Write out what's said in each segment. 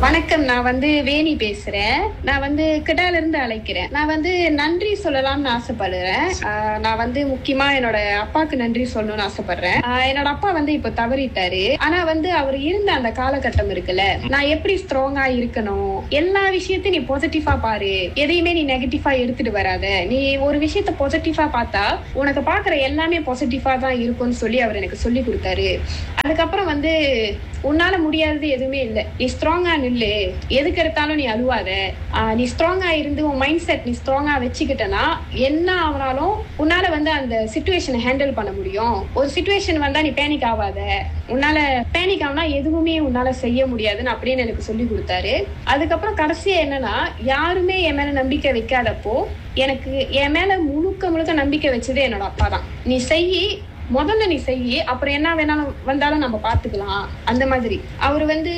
வணக்கம் நான் வந்து வேணி பேசுறேன் நான் வந்து கிடால இருந்து அழைக்கிறேன் நான் வந்து நன்றி சொல்லலாம்னு ஆசைப்படுறேன் ஆஹ் நான் வந்து முக்கியமா என்னோட அப்பாக்கு நன்றி சொல்லணும்னு ஆசைப்படுறேன் ஆஹ் என்னோட அப்பா வந்து இப்ப தவறிட்டாரு ஆனா வந்து அவர் இருந்த அந்த காலகட்டம் இருக்குல்ல நான் எப்படி ஸ்ட்ராங்கா இருக்கணும் எல்லா விஷயத்தையும் நீ பாசிட்டிவா பாரு எதையுமே நீ நெகட்டிவா எடுத்துட்டு வராத நீ ஒரு விஷயத்த பாசிட்டிவா பார்த்தா உனக்கு பாக்குற எல்லாமே பாசிட்டிவா தான் இருக்கும்னு சொல்லி அவர் எனக்கு சொல்லி கொடுத்தாரு அதுக்கப்புறம் வந்து உன்னால முடியாதது எதுவுமே இல்ல நீ ஸ்ட்ராங்கா நில்லு எதுக்கு எடுத்தாலும் நீ அழுவாத ஆஹ் நீ ஸ்ட்ராங்கா இருந்து உன் மைண்ட் செட் நீ ஸ்ட்ராங்கா வச்சுக்கிட்டனா என்ன ஆனாலும் உன்னால வந்து அந்த சுச்சுவேஷனை ஹேண்டில் பண்ண முடியும் ஒரு சுச்சுவேஷன் வந்தா நீ பேனிக் ஆகாத உன்னால பேனிக் ஆகுனா எதுவுமே உன்னால செய்ய முடியாதுன்னு அப்படின்னு எனக்கு சொல்லி கொடுத்தாரு அதுக்கப்புறம் கடைசியா என்னன்னா யாருமே என் மேல நம்பிக்கை வைக்காதப்போ எனக்கு என் மேல முழுக்க முழுக்க நம்பிக்கை வச்சது என்னோட அப்பா தான் நீ செய் முதல்ல நீ செய்யி அப்புறம் என்ன வேணாலும் வந்தாலும் நம்ம பாத்துக்கலாம் அந்த மாதிரி அவர் வந்து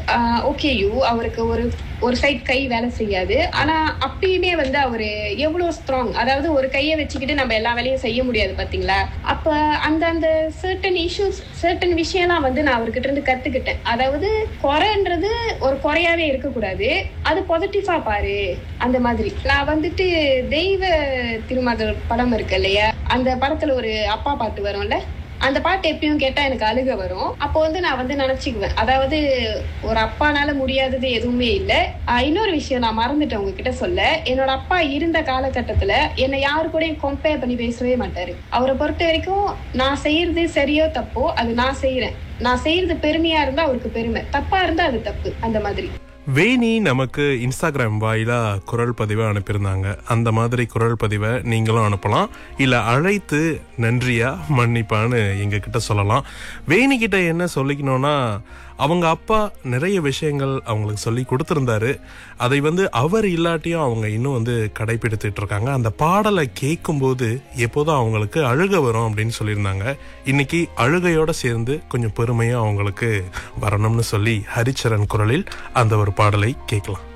ஓகே யூ அவருக்கு ஒரு ஒரு சைட் கை வேலை செய்யாது ஆனா அப்பயுமே வந்து அவரு எவ்வளவு ஸ்ட்ராங் அதாவது ஒரு கையை வச்சுக்கிட்டு நம்ம எல்லா வேலையும் செய்ய முடியாது பாத்தீங்களா அப்ப அந்த அந்த சர்டன் இஷ்யூஸ் சர்டன் விஷயம்லாம் வந்து நான் அவர்கிட்ட இருந்து கத்துக்கிட்டேன் அதாவது குறைன்றது ஒரு குறையாவே இருக்கக்கூடாது அது பாசிட்டிவா பாரு அந்த மாதிரி நான் வந்துட்டு தெய்வ திருமகள் படம் இருக்கு இல்லையா அந்த படத்துல ஒரு அப்பா பாட்டு வரும்ல அந்த பாட்டு எப்பயும் கேட்டா எனக்கு அழுக வரும் அப்போ வந்து நான் வந்து நினைச்சுக்குவேன் அதாவது ஒரு அப்பானால முடியாதது எதுவுமே இல்லை இன்னொரு விஷயம் நான் மறந்துட்டேன் உங்ககிட்ட சொல்ல என்னோட அப்பா இருந்த காலகட்டத்துல என்னை யாரு கூடயும் கம்பேர் பண்ணி பேசவே மாட்டாரு அவரை பொறுத்த வரைக்கும் நான் செய்யறது சரியோ தப்போ அது நான் செய்யறேன் நான் செய்யறது பெருமையா இருந்தா அவருக்கு பெருமை தப்பா இருந்தா அது தப்பு அந்த மாதிரி வேணி நமக்கு இன்ஸ்டாகிராம் வாயிலா குரல் பதிவை அனுப்பியிருந்தாங்க அந்த மாதிரி குரல் பதிவை நீங்களும் அனுப்பலாம் இல்ல அழைத்து நன்றியா மன்னிப்பான்னு எங்க கிட்ட சொல்லலாம் வேணி கிட்ட என்ன சொல்லிக்கணும்னா அவங்க அப்பா நிறைய விஷயங்கள் அவங்களுக்கு சொல்லி கொடுத்துருந்தாரு அதை வந்து அவர் இல்லாட்டியும் அவங்க இன்னும் வந்து கடைபிடித்துட்டு இருக்காங்க அந்த பாடலை கேட்கும்போது எப்போதும் அவங்களுக்கு அழுக வரும் அப்படின்னு சொல்லியிருந்தாங்க இன்னைக்கு அழுகையோட சேர்ந்து கொஞ்சம் பெருமையா அவங்களுக்கு வரணும்னு சொல்லி ஹரிச்சரன் குரலில் அந்த ஒரு பாடலை கேட்கலாம்